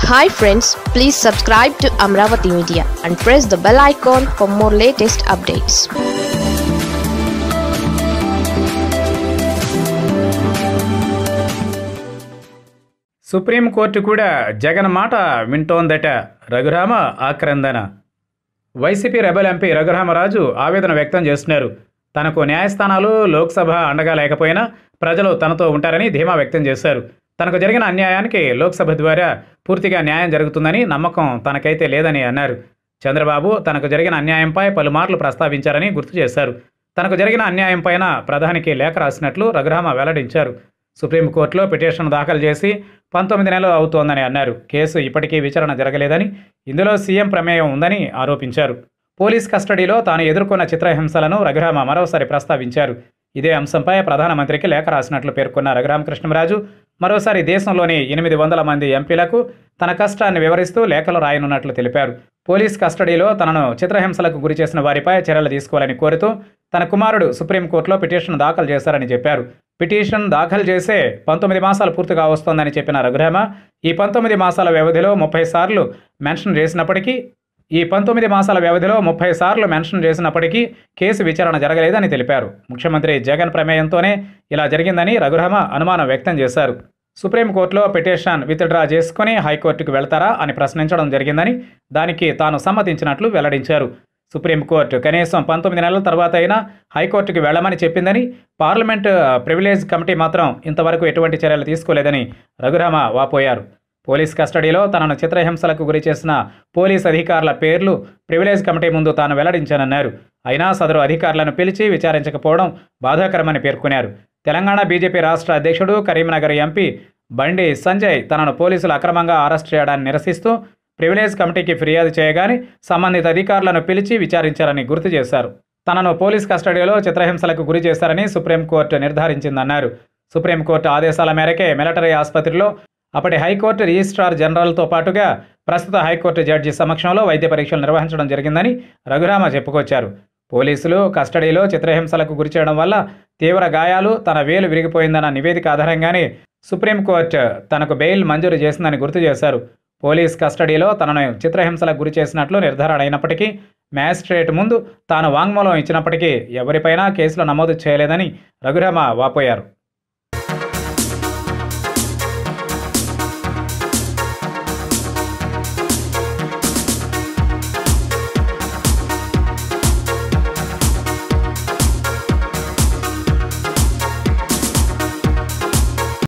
hi friends please subscribe to Amaravati media and press the bell icon for more latest updates supreme court కూడా జగన్ మాట వింటోందట రఘురామ ఆక్రందన YCP rebel MP Raghuramaraju ఆవేదన వ్యక్తం చేస్తున్నారు తనకు న్యాయస్థానాలు లోక్సభ అండగా లేకపోయినా ప్రజలు తనతో ఉంటారని ధీమా వ్యక్తం చేశారు తనకు జరిగిన అన్యాయానికి లోక్సభ ద్వారా పూర్తిగా న్యాయం జరుగుతుందని నమ్మకం తనకైతే లేదని అన్నారు చంద్రబాబు తనకు జరిగిన అన్యాయంపై పలుమార్లు ప్రస్తావించారని గుర్తు చేశారు తనకు జరిగిన అన్యాయంపైన ప్రధానికి లేఖ రాసినట్లు రఘురామ వెల్లడించారు సుప్రీంకోర్టులో పిటిషన్ దాఖలు చేసి పంతొమ్మిది నెలలు అవుతోందని అన్నారు కేసు ఇప్పటికీ విచారణ జరగలేదని ఇందులో సీఎం ప్రమేయం ఉందని ఆరోపించారు పోలీస్ కస్టడీలో తాను ఎదుర్కొన్న చిత్రహింసలను రఘురామ మరోసారి ప్రస్తావించారు ఇదే అంశంపై ప్రధానమంత్రికి లేఖ రాసినట్లు పేర్కొన్న రఘురామకృష్ణరాజు మరోసారి దేశంలోని ఎనిమిది వందల మంది ఎంపీలకు తన కష్టాన్ని వివరిస్తూ లేఖలు రాయనున్నట్లు తెలిపారు పోలీస్ కస్టడీలో తనను చిత్రహింసలకు గురి చేసిన వారిపై చర్యలు తీసుకోవాలని కోరుతూ తన కుమారుడు సుప్రీంకోర్టులో పిటిషన్ దాఖలు చేశారని చెప్పారు పిటిషన్ దాఖలు చేసే పంతొమ్మిది మాసాలు పూర్తిగా వస్తోందని చెప్పిన రఘురామ ఈ పంతొమ్మిది మాసాల వ్యవధిలో ముప్పై సార్లు మెన్షన్ చేసినప్పటికీ ఈ పంతొమ్మిది మాసాల వ్యవధిలో ముప్పై సార్లు మెన్షన్ చేసినప్పటికీ కేసు విచారణ జరగలేదని తెలిపారు ముఖ్యమంత్రి జగన్ ప్రమేయంతోనే ఇలా జరిగిందని రఘురామ అనుమానం వ్యక్తం చేశారు సుప్రీంకోర్టులో పిటిషన్ విత్డ్రా చేసుకుని హైకోర్టుకు వెళ్తారా అని ప్రశ్నించడం జరిగిందని దానికి తాను సమ్మతించినట్లు వెల్లడించారు సుప్రీంకోర్టు కనీసం పంతొమ్మిది నెలల తర్వాత అయినా హైకోర్టుకు వెళ్లమని చెప్పిందని పార్లమెంటు ప్రివిలేజ్ కమిటీ మాత్రం ఇంతవరకు ఎటువంటి చర్యలు తీసుకోలేదని రఘురామ వాపోయారు పోలీస్ కస్టడీలో తనను చిత్రహింసలకు గురి చేసిన పోలీస్ అధికారుల పేర్లు ప్రివిలేజ్ కమిటీ ముందు తాను వెల్లడించానన్నారు అయినా సదరు అధికారులను పిలిచి విచారించకపోవడం బాధాకరమని పేర్కొన్నారు తెలంగాణ బీజేపీ రాష్ట్ర అధ్యక్షుడు కరీంనగర్ ఎంపీ బండి సంజయ్ తనను పోలీసులు అక్రమంగా అరెస్ట్ చేయడాన్ని నిరసిస్తూ ప్రివిలేజ్ కమిటీకి ఫిర్యాదు చేయగానే సంబంధిత అధికారులను పిలిచి విచారించారని గుర్తు చేశారు తనను పోలీస్ కస్టడీలో చిత్రహింసలకు గురి చేశారని సుప్రీంకోర్టు నిర్ధారించిందన్నారు సుప్రీంకోర్టు ఆదేశాల మేరకే మిలిటరీ ఆసుపత్రిలో అప్పటి హైకోర్టు రిజిస్ట్రార్ జనరల్తో పాటుగా ప్రస్తుత హైకోర్టు జడ్జి సమక్షంలో వైద్య పరీక్షలు నిర్వహించడం జరిగిందని రఘురామ చెప్పుకొచ్చారు పోలీసులు కస్టడీలో చిత్రహింసలకు గురి చేయడం వల్ల తీవ్ర గాయాలు తన వేలు విరిగిపోయిందన్న నివేదిక ఆధారంగానే సుప్రీంకోర్టు తనకు బెయిల్ మంజూరు చేసిందని గుర్తు చేశారు పోలీస్ కస్టడీలో తనను చిత్రహింసలకు గురి చేసినట్లు నిర్ధారణ అయినప్పటికీ మ్యాజిస్ట్రేట్ ముందు తాను వాంగ్మూలం ఇచ్చినప్పటికీ ఎవరిపైనా కేసులు నమోదు చేయలేదని రఘురామ వాపోయారు